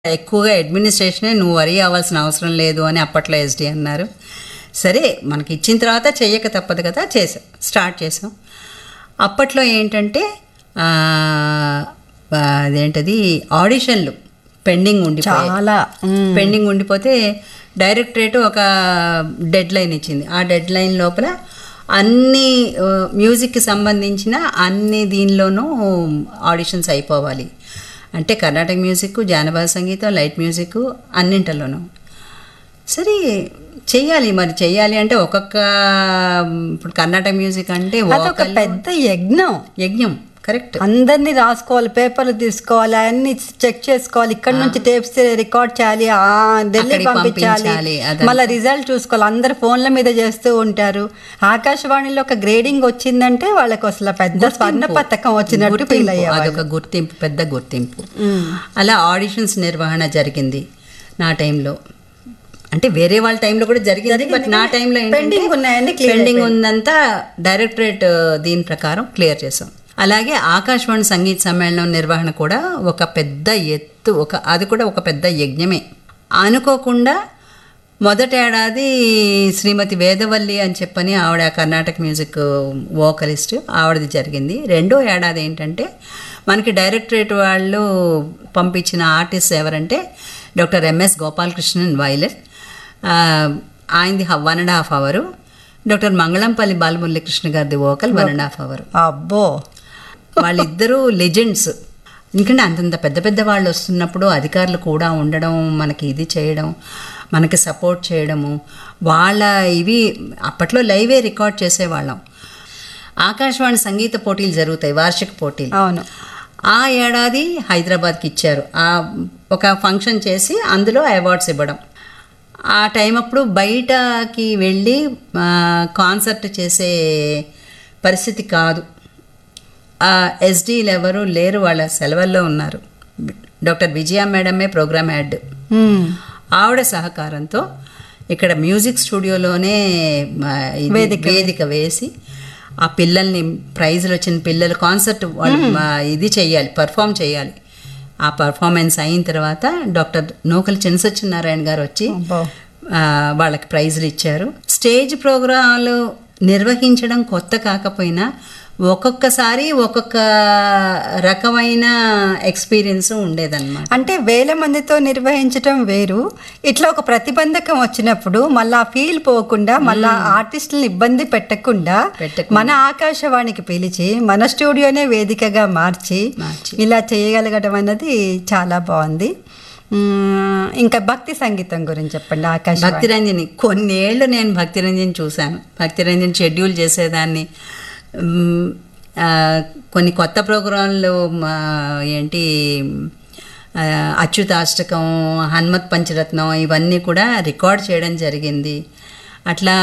ఎక్కువగా అడ్మినిస్ట్రేషనే నువ్వు వరి అవ్వాల్సిన అవసరం లేదు అని అప్పట్లో ఎస్డి అన్నారు సరే మనకి ఇచ్చిన తర్వాత చెయ్యక తప్పదు కదా చేసాం స్టార్ట్ చేసాం అప్పట్లో ఏంటంటే ఆ, ఆ, అదేంటది ఆడిషన్లు పెండింగ్ ఉండిపోయాయి చాలా మ్మ్. పెండింగ్ ఉండిపోతే డైరెక్టరేట్ ఒక డెడ్ లైన్ ఇచ్చింది ఆ డెడ్ లైన్ లోపల అన్ని ఆ, మ్యూజిక్కి సంబంధించిన అన్ని దీనిలోనూ ఆడిషన్స్ అయిపోవాలి అంటే కర్ణాటక మ్యూజిక్ జానపద సంగీతం లైట్ మ్యూజిక్ అన్నింటిలోనూ సరే చెయ్యాలి మరి చెయ్యాలి అంటే ఒక్కొక్క ఇప్పుడు కర్ణాటక మ్యూజిక్ అంటే అదొక vocal, పెద్ద యజ్ఞం యజ్ఞం కరెక్ట్ అందరినీ రాసుకోవాలి పేపర్లు తీసుకోవాలి అన్ని చెక్ చేసుకోవాలి ఇక్కడ నుంచి టేప్స్ రికార్డ్ చేయాలి ఆ ఢిల్లీ అక్కడికి పంపించాలి పంపించాలి, అదంతా. మళ్ళీ రిజల్ట్ చూసుకోవాలి అందరు ఫోన్ల మీద చేస్తూ ఉంటారు ఆకాశవాణిలో ఒక గ్రేడింగ్ వచ్చిందంటే వాళ్ళకి అసలు పెద్ద స్వర్ణ పథకం వచ్చినట్టు ఫీల్ గుర్తింపు, అయ్యేవాళ్ళు అదొక గుర్తింపు పెద్ద గుర్తింపు అలా ఆడిషన్స్ నిర్వహణ జరిగింది నా టైంలో అంటే వేరే వాళ్ళ టైంలో కూడా జరిగింది బట్ నా టైంలో Pending ఉన్నాయన్నీ clear పెండింగ్ ఉందంతా డైరెక్టరేట్ దీని ప్రకారం క్లియర్ చేసాం అలాగే ఆకాశవాణి సంగీత సమ్మేళనం నిర్వహణ కూడా ఒక పెద్ద ఎత్తు ఒక అది కూడా ఒక పెద్ద యజ్ఞమే అనుకోకుండా మొదటి ఏడాది శ్రీమతి వేదవల్లి అని చెప్పని ఆవిడ కర్ణాటక మ్యూజిక్ వోకలిస్ట్ ఆవిడది జరిగింది రెండో ఏడాది ఏంటంటే మనకి డైరెక్టరేట్ వాళ్ళు పంపించిన ఆర్టిస్ట్ ఎవరంటే డాక్టర్ ఎంఎస్ గోపాలకృష్ణన్ వైలెట్ ఆయనది one and half hour doctor Mangalampalli Balamuralikrishna గారిది vocal one and half hour అబ్బో వాళ్ళిద్దరూ లెజెండ్స్ ఎందుకంటే అంతంత పెద్ద పెద్ద వాళ్ళు వస్తున్నప్పుడు అధికారులు కూడా ఉండడం మనకి ఇది చేయడం మనకి సపోర్ట్ చేయడము వాళ్ళ ఇవి అప్పట్లో లైవే రికార్డ్ చేసేవాళ్ళం ఆకాశవాణి సంగీత పోటీలు జరుగుతాయి వార్షిక పోటీలు అవును ఆ ఏడాది హైదరాబాద్కి ఇచ్చారు ఆ ఒక ఫంక్షన్ చేసి అందులో అవార్డ్స్ ఇవ్వడం ఆ టైం అప్పుడు బయటకి వెళ్ళి ఆ, కాన్సర్ట్ చేసే పరిస్థితి కాదు ఆ ఎస్డీలు ఎవరు లేరు వాళ్ళ సెలవుల్లో ఉన్నారు డాక్టర్ విజయ మేడమే ప్రోగ్రామ్ హెడ్ మ్మ్. ఆవిడ సహకారంతో ఇక్కడ మ్యూజిక్ స్టూడియోలోనే ఆ, ఇది వేదిక వేసి ఆ పిల్లల్ని ప్రైజులు వచ్చిన పిల్లలు కాన్సర్ట్ వాళ్ళు ఆ, ఇది చేయాలి పర్ఫామ్ చేయాలి ఆ పర్ఫార్మెన్స్ అయిన తర్వాత డాక్టర్ నూకలి చిన్నసత్యనారాయణ గారు వచ్చి అబ్బో. ఆ, వాళ్ళకి ప్రైజులు ఇచ్చారు స్టేజ్ ప్రోగ్రాంలు నిర్వహించడం కొత్త కాకపోయినా ఒక్కొక్కసారి ఒక్కొక్క రకమైన ఎక్స్పీరియన్స్ ఉండేదన్నమాట అంటే వేల మందితో నిర్వహించటం వేరు ఇట్లా ఒక ప్రతిబంధకం వచ్చినప్పుడు మళ్ళా ఫీల్ పోకుండా మళ్ళా ఆర్టిస్టులను ఇబ్బంది పెట్టకుండా పెట్టకుండా. మన ఆకాశవాణికి పిలిచి మన స్టూడియోనే వేదికగా మార్చి మార్చి. ఇలా చేయగలగడం అన్నది చాలా బాగుంది మ్మ్, ఇంకా భక్తి సంగీతం గురించి చెప్పండి ఆకాశవాణి భక్తిరంజని కొన్నేళ్ళు నేను భక్తిరంజని చూశాను భక్తిరంజని షెడ్యూల్ చేసేదాన్ని మ్, ఆ, కొన్ని కొత్త ప్రోగ్రాంలు మా, ఏంటి ఆ, అచ్యుతాష్టకం హనుమత్ పంచరత్నం ఇవన్నీ కూడా రికార్డ్ చేయడం జరిగింది అట్లా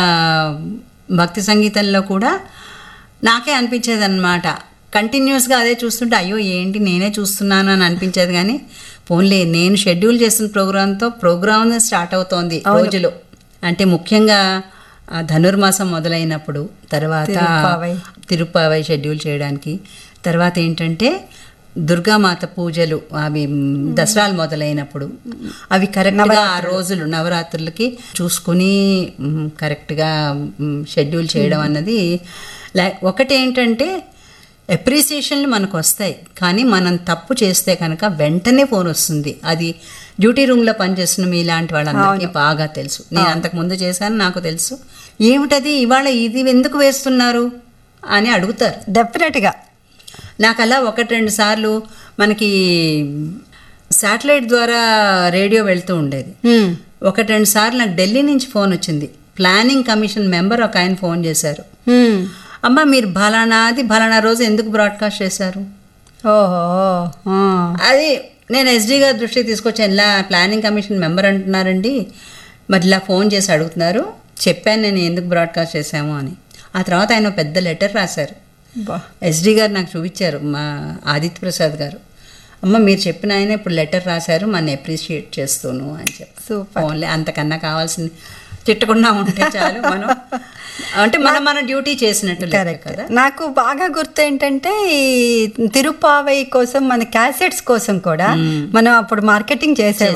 భక్తి సంగీతంలో కూడా నాకే అనిపించేది అనమాట కంటిన్యూస్గా అదే చూస్తుంటే అయ్యో ఏంటి నేనే చూస్తున్నాను అని అనిపించేది కానీ పోన్లే నేను షెడ్యూల్ చేసిన ప్రోగ్రాంతో ప్రోగ్రామ్ స్టార్ట్ అవుతోంది రోజులో అంటే ముఖ్యంగా ఆ, ధనుర్మాసం మొదలైనప్పుడు తర్వాత తిరుప్పావై. తిరుప్పావై షెడ్యూల్ చేయడానికి తర్వాత ఏంటంటే దుర్గామాత పూజలు అవి మ్, దసరాలు మొదలైనప్పుడు అవి కరెక్ట్గా ఆ రోజులు నవరాత్రులకి చూసుకుని మ్, కరెక్ట్గా మ్, షెడ్యూల్ చేయడం అన్నది లై ఒకటి ఏంటంటే అప్రిసియేషన్లు మనకు వస్తాయి కానీ మనం తప్పు చేస్తే కనుక వెంటనే ఫోన్ వస్తుంది అది డ్యూటీ రూమ్లో పనిచేస్తున్న మీలాంటి వాళ్ళందరికీ బాగా తెలుసు నేను అంతకు ముందు చేశాను నాకు తెలుసు ఏమిటది ఇవాళ ఇది ఎందుకు వేస్తున్నారు అని అడుగుతారు డెఫినెట్గా నాకు అలా ఒకటి రెండు సార్లు మనకి శాటిలైట్ ద్వారా రేడియో వెళ్తూ ఉండేది మ్మ్. ఒకటి రెండు సార్లు నాకు ఢిల్లీ నుంచి ఫోన్ వచ్చింది ప్లానింగ్ కమిషన్ మెంబర్ ఒక ఆయన ఫోన్ చేశారు మ్మ్. అమ్మ మీరు ఫలానాది ఫలానా రోజు ఎందుకు బ్రాడ్కాస్ట్ చేశారు ఓహో ఆ. అది నేను ఎస్డీ గారి దృష్టికి తీసుకొచ్చాను ఇలా ప్లానింగ్ కమిషన్ మెంబర్ అంటున్నారండి మరి ఇలా ఫోన్ చేసి అడుగుతున్నారు చెప్పాను నేను ఎందుకు బ్రాడ్కాస్ట్ చేశాము అని ఆ తర్వాత ఆయన ఒక పెద్ద లెటర్ రాశారు బా. ఎస్డి గారు నాకు చూపించారు మా ఆదిత్య ప్రసాద్ గారు అమ్మ మీరు చెప్పిన ఆయన ఇప్పుడు లెటర్ రాశారు మన అప్రిషియేట్ చేస్తూను అని చెప్పి సూపర్ ఓన్లీ అంతకన్నా కావాల్సింది తిట్టకుండా ఉంటే చాలు మనం అంటే మనం మన డ్యూటీ చేసినట్టు లెక్క కరెక్ట్ కదా నాకు బాగా గుర్తు ఏంటంటే ఈ తిరుపావై కోసం మన క్యాసెట్స్ కోసం కూడా మనం అప్పుడు మార్కెటింగ్ చేసేవాళ్ళం